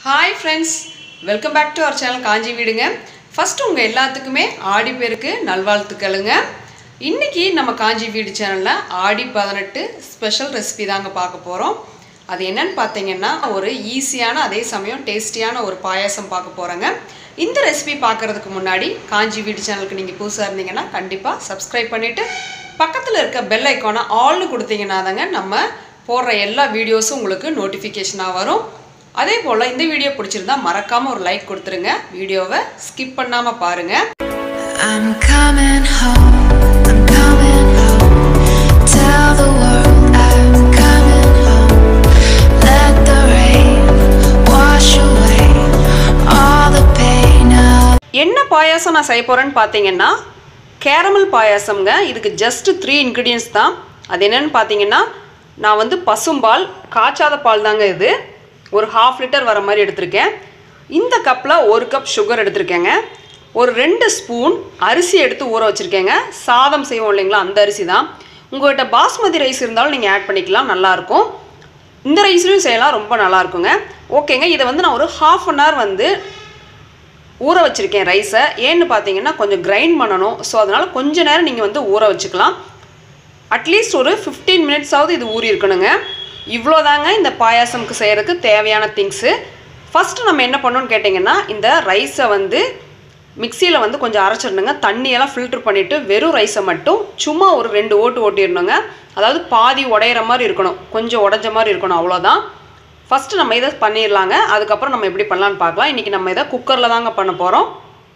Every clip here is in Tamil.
Hi friends welcome back to our channel Kanchi வீடுங்க ஃபர்ஸ்ட் உங்கள் எல்லாத்துக்குமே ஆடி பேருக்கு நல்வாழ்த்துக்களுங்க இன்னைக்கு நம்ம காஞ்சி வீடு சேனலில் ஆடி பதினெட்டு ஸ்பெஷல் ரெசிபி தாங்க பார்க்க போகிறோம் அது என்னன்னு பார்த்தீங்கன்னா ஒரு ஈஸியான அதே சமயம் டேஸ்டியான ஒரு பாயாசம் பார்க்க போகிறோங்க இந்த ரெசிபி பார்க்குறதுக்கு முன்னாடி காஞ்சி வீடு சேனலுக்கு நீங்கள் புதுசாக இருந்தீங்கன்னா கண்டிப்பாக சப்ஸ்கிரைப் பண்ணிவிட்டு பக்கத்தில் இருக்க பெல் ஐக்கானை ஆல்னு கொடுத்தீங்கன்னா தாங்க நம்ம போடுற எல்லா வீடியோஸும் உங்களுக்கு நோட்டிஃபிகேஷனாக வரும் அதே போல் இந்த வீடியோ பிடிச்சிருந்தா மறக்காமல் ஒரு லைக் கொடுத்துருங்க வீடியோவை ஸ்கிப் பண்ணாமல் பாருங்கள் I'm coming home. I'm coming home. Tell the world I'm coming home. Let the rain wash away all the pain of என்ன பாயாசம் நான் செய்ய போகிறேன்னு பார்த்தீங்கன்னா கேரமல் பாயாசம்ங்க இதுக்கு ஜஸ்ட் த்ரீ இன்க்ரீடியன்ஸ் தான் அது என்னன்னு பார்த்தீங்கன்னா நான் வந்து பசும்பால் காய்ச்சாத பால் தாங்க இது ஒரு ஹாஃப் லிட்டர் வர மாதிரி எடுத்திருக்கேன் இந்த கப்பில் ஒரு கப் சுகர் எடுத்திருக்கேங்க ஒரு ரெண்டு ஸ்பூன் அரிசி எடுத்து ஊற வச்சுருக்கேங்க சாதம் செய்வோம் இல்லைங்களா அந்த அரிசி தான் உங்கள்கிட்ட பாஸ்மதி ரைஸ் இருந்தாலும் நீங்கள் ஆட் பண்ணிக்கலாம் நல்லாயிருக்கும் இந்த ரைஸ்லையும் செய்யலாம் ரொம்ப நல்லா இருக்குங்க ஓகேங்க இதை வந்து நான் ஒரு ஹாஃப் அன் ஹவர் வந்து ஊற வச்சுருக்கேன் ரைஸை ஏன்னு பார்த்தீங்கன்னா கொஞ்சம் கிரைண்ட் பண்ணணும் ஸோ அதனால் கொஞ்ச நேரம் நீங்கள் வந்து ஊற வச்சுக்கலாம் அட்லீஸ்ட் ஒரு ஃபிஃப்டீன் மினிட்ஸாவது இது ஊறி இருக்கணுங்க இவ்வளோதாங்க இந்த பாயாசம்க்கு செய்கிறதுக்கு தேவையான திங்ஸு ஃபஸ்ட்டு நம்ம என்ன பண்ணணும்னு கேட்டிங்கன்னா இந்த ரைஸை வந்து மிக்சியில் வந்து கொஞ்சம் அரைச்சிடணுங்க தண்ணியெல்லாம் ஃபில்ட்ரு பண்ணிவிட்டு வெறும் ரைஸை மட்டும் சும்மா ஒரு ரெண்டு ஓட்டு ஓட்டிடணுங்க அதாவது பாதி உடையிற மாதிரி இருக்கணும் கொஞ்சம் உடஞ்ச மாதிரி இருக்கணும் அவ்வளோதான் ஃபஸ்ட்டு நம்ம இதை பண்ணிடலாங்க அதுக்கப்புறம் நம்ம எப்படி பண்ணலான்னு பார்க்கலாம் இன்றைக்கி நம்ம இதை குக்கரில் தாங்க பண்ண போகிறோம்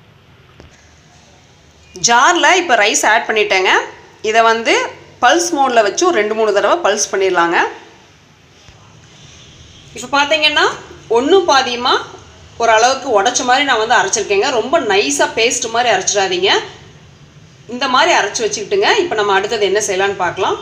ஜாரில் இப்போ ரைஸ் ஆட் பண்ணிட்டேங்க இதை வந்து பல்ஸ் மோடில் வச்சு ஒரு ரெண்டு மூணு தடவை பல்ஸ் பண்ணிடலாங்க இப்போ பார்த்தீங்கன்னா ஒன்றும் பாதியமாக ஒரு அளவுக்கு உடச்ச மாதிரி நான் வந்து அரைச்சிருக்கேங்க ரொம்ப நைஸாக பேஸ்ட் மாதிரி அரைச்சிடாதீங்க இந்த மாதிரி அரைச்சி வச்சுக்கிட்டுங்க இப்போ நம்ம அடுத்தது என்ன செய்யலான்னு பார்க்கலாம்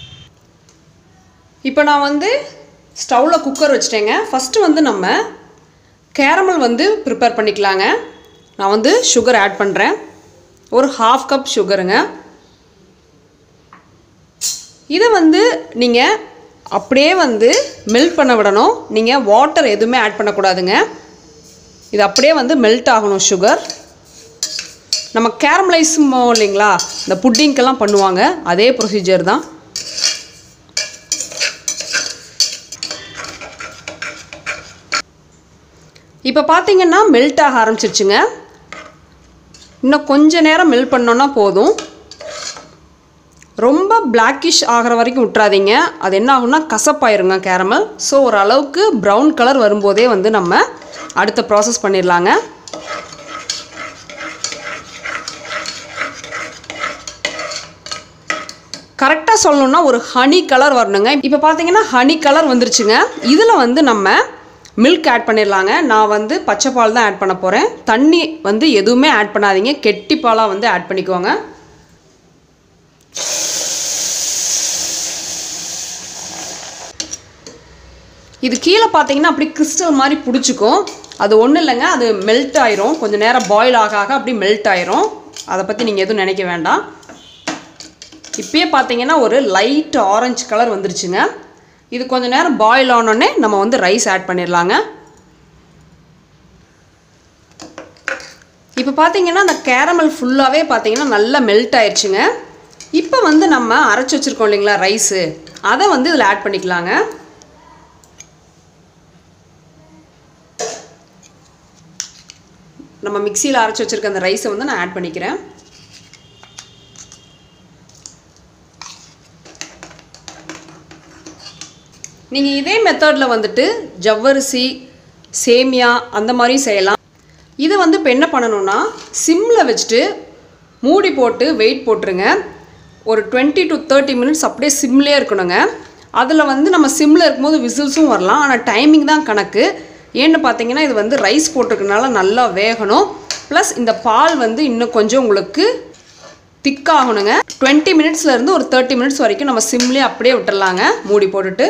இப்போ நான் வந்து ஸ்டவ்வில் குக்கர் வச்சுட்டேங்க ஃபஸ்ட்டு வந்து நம்ம கேரமல் வந்து ப்ரிப்பேர் பண்ணிக்கலாங்க நான் வந்து சுகர் ஆட் பண்ணுறேன் ஒரு ஹாஃப் கப் சுகருங்க இதை வந்து நீங்கள் அப்படியே வந்து மெல்ட் பண்ண விடணும் நீங்கள் வாட்டர் எதுவுமே ஆட் பண்ணக்கூடாதுங்க இது அப்படியே வந்து மெல்ட் ஆகணும் சுகர் நம்ம கேரமலைஸும் இல்லைங்களா இந்த புட்டிங்க்கெல்லாம் பண்ணுவாங்க அதே ப்ரொசீஜர் தான் இப்போ பார்த்தீங்கன்னா மெல்ட் ஆக ஆரம்பிச்சிருச்சுங்க இன்னும் கொஞ்ச நேரம் மெல்ட் பண்ணோன்னா போதும் ரொம்ப பிளாக்கிஷ் ஆகிற வரைக்கும் விட்றாதீங்க அது என்ன ஆகும்னா கசப்பாயிருங்க கேரமல் ஸோ ஒரு அளவுக்கு ப்ரௌன் கலர் வரும்போதே வந்து நம்ம அடுத்த ப்ராசஸ் பண்ணிடலாங்க கரெக்டாக சொல்லணும்னா ஒரு ஹனி கலர் வரணுங்க இப்போ பார்த்தீங்கன்னா ஹனி கலர் வந்துருச்சுங்க இதில் வந்து நம்ம மில்க் ஆட் பண்ணிடலாங்க நான் வந்து பச்சை பால் தான் ஆட் பண்ண போகிறேன் தண்ணி வந்து எதுவுமே ஆட் பண்ணாதீங்க கெட்டி பாலாக வந்து ஆட் பண்ணிக்கோங்க இது கீழே பார்த்தீங்கன்னா அப்படி கிறிஸ்டல் மாதிரி பிடிச்சிக்கும் அது ஒன்றும் இல்லைங்க அது மெல்ட் ஆயிரும் கொஞ்சம் நேரம் பாயில் ஆக ஆக அப்படி மெல்ட் ஆயிரும் அதை பற்றி நீங்கள் எதுவும் நினைக்க வேண்டாம் இப்பயே பார்த்தீங்கன்னா ஒரு லைட் ஆரஞ்சு கலர் வந்துருச்சுங்க இது கொஞ்சம் நேரம் பாயில் ஆனோடனே நம்ம வந்து ரைஸ் ஆட் பண்ணிடலாங்க இப்போ பார்த்தீங்கன்னா அந்த கேரமல் ஃபுல்லாகவே பார்த்தீங்கன்னா நல்லா மெல்ட் ஆயிடுச்சுங்க இப்போ வந்து நம்ம அரைச்சி வச்சுருக்கோம் இல்லைங்களா ரைஸு அதை வந்து இதில் ஆட் பண்ணிக்கலாங்க நம்ம மிக்சியில் அரைச்சி வச்சுருக்க அந்த ரைஸை வந்து நான் ஆட் பண்ணிக்கிறேன் நீங்கள் இதே மெத்தடில் வந்துட்டு ஜவ்வரிசி சேமியா அந்த மாதிரியும் செய்யலாம் இதை வந்து இப்போ என்ன பண்ணணும்னா சிம்மில் வச்சுட்டு மூடி போட்டு வெயிட் போட்டுருங்க ஒரு டுவெண்ட்டி டு தேர்ட்டி மினிட்ஸ் அப்படியே சிம்லேயே இருக்கணுங்க அதில் வந்து நம்ம சிம்மில் இருக்கும்போது விசில்ஸும் வரலாம் ஆனால் டைமிங் தான் கணக்கு ஏன்னு பார்த்தீங்கன்னா இது வந்து ரைஸ் போட்டிருக்கனால நல்லா வேகணும் ப்ளஸ் இந்த பால் வந்து இன்னும் கொஞ்சம் உங்களுக்கு திக்காகணுங்க டுவெண்ட்டி மினிட்ஸ்லேருந்து ஒரு தேர்ட்டி மினிட்ஸ் வரைக்கும் நம்ம சிம்லேயே அப்படியே விட்டுறலாங்க மூடி போட்டுட்டு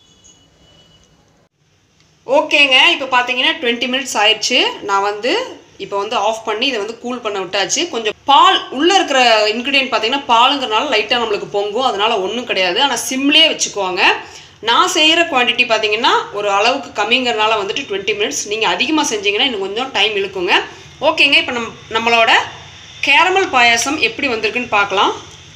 ஓகேங்க இப்போ பார்த்தீங்கன்னா டுவெண்ட்டி மினிட்ஸ் ஆயிடுச்சு நான் வந்து இப்போ வந்து ஆஃப் பண்ணி இதை வந்து கூல் பண்ண விட்டாச்சு கொஞ்சம் பால் உள்ளே இருக்கிற இன்க்ரீடியன்ட் பார்த்தீங்கன்னா பாலுங்கிறனால லைட்டாக நம்மளுக்கு பொங்கும் அதனால ஒன்றும் கிடையாது ஆனால் சிம்லேயே வச்சுக்கோங்க நான் செய்கிற குவான்டிட்டி பார்த்தீங்கன்னா ஒரு அளவுக்கு கம்மிங்கிறனால வந்துட்டு டுவெண்ட்டி மினிட்ஸ் நீங்கள் அதிகமாக செஞ்சீங்கன்னா இன்னும் கொஞ்சம் டைம் இழுக்குங்க ஓகேங்க இப்போ நம் நம்மளோட கேரமல் பாயாசம் எப்படி வந்திருக்குன்னு பார்க்கலாம்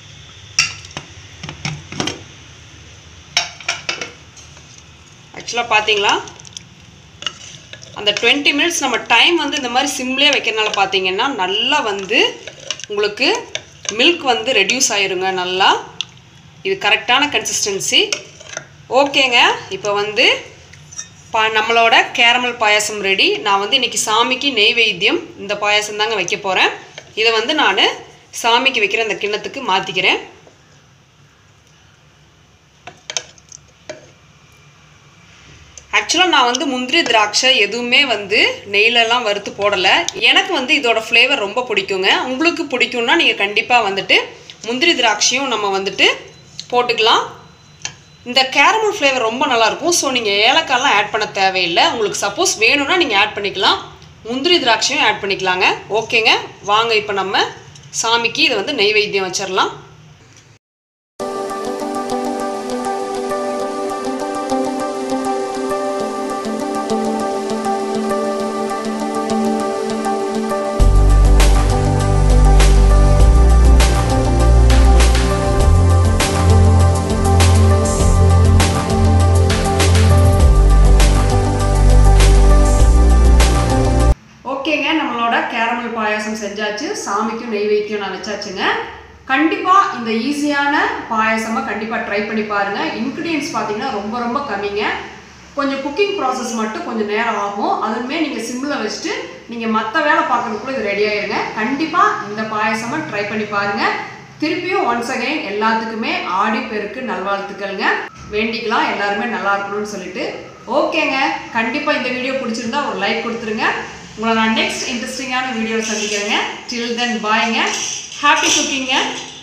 ஆக்சுவலாக பார்த்தீங்களா அந்த டுவெண்ட்டி மினிட்ஸ் நம்ம டைம் வந்து இந்த மாதிரி சிம்லேயே வைக்கிறனால பார்த்தீங்கன்னா நல்லா வந்து உங்களுக்கு மில்க் வந்து ரெடியூஸ் ஆயிருங்க நல்லா இது கரெக்டான கன்சிஸ்டன்சி ஓகேங்க இப்போ வந்து பா நம்மளோட கேரமல் பாயாசம் ரெடி நான் வந்து இன்றைக்கி சாமிக்கு நெய்வேத்தியம் இந்த பாயாசம் தாங்க வைக்க போகிறேன் இதை வந்து நான் சாமிக்கு வைக்கிற இந்த கிண்ணத்துக்கு மாற்றிக்கிறேன் ஆக்சுவலாக நான் வந்து முந்திரி திராட்சை எதுவுமே வந்து நெய்லெல்லாம் வறுத்து போடலை எனக்கு வந்து இதோட ஃப்ளேவர் ரொம்ப பிடிக்குங்க உங்களுக்கு பிடிக்கும்னா நீங்கள் கண்டிப்பாக வந்துட்டு முந்திரி திராட்சையும் நம்ம வந்துட்டு போட்டுக்கலாம் இந்த கேரமல் ஃப்ளேவர் ரொம்ப நல்லாயிருக்கும் ஸோ நீங்கள் ஏலக்காய்லாம் ஆட் பண்ண தேவையில்லை உங்களுக்கு சப்போஸ் வேணும்னா நீங்கள் ஆட் பண்ணிக்கலாம் முந்திரி திராட்சையும் ஆட் பண்ணிக்கலாங்க ஓகேங்க வாங்க இப்போ நம்ம சாமிக்கு இதை வந்து நெய்வேத்தியம் வச்சிடலாம் ஓகேங்க நம்மளோட கேரமல் பாயாசம் செஞ்சாச்சு சாமிக்கும் நெய்வேத்தியம் நான் வச்சாச்சுங்க கண்டிப்பாக இந்த ஈஸியான பாயாசமாக கண்டிப்பாக ட்ரை பண்ணி பாருங்கள் இன்க்ரீடியன்ஸ் பார்த்தீங்கன்னா ரொம்ப ரொம்ப கம்மிங்க கொஞ்சம் குக்கிங் ப்ராசஸ் மட்டும் கொஞ்சம் நேரம் ஆகும் அதுவுமே நீங்கள் சிம்மில் வச்சுட்டு நீங்கள் மற்ற வேலை பார்க்கறதுக்குள்ள இது ரெடி ஆயிருங்க கண்டிப்பாக இந்த பாயாசமாக ட்ரை பண்ணி பாருங்கள் திருப்பியும் ஒன்ஸ் அகைன் எல்லாத்துக்குமே ஆடி பெருக்கு நல்வாழ்த்துக்கள்ங்க வேண்டிக்கலாம் எல்லாருமே நல்லா இருக்கணும்னு சொல்லிட்டு ஓகேங்க கண்டிப்பாக இந்த வீடியோ பிடிச்சிருந்தா ஒரு லைக் கொடுத்துருங்க உங்களை நான் நெக்ஸ்ட் இன்ட்ரெஸ்டிங்கான வீடியோ சந்திக்கிறேங்க டில் தென் பாய்ங்க ஹாப்பி குக்கிங்க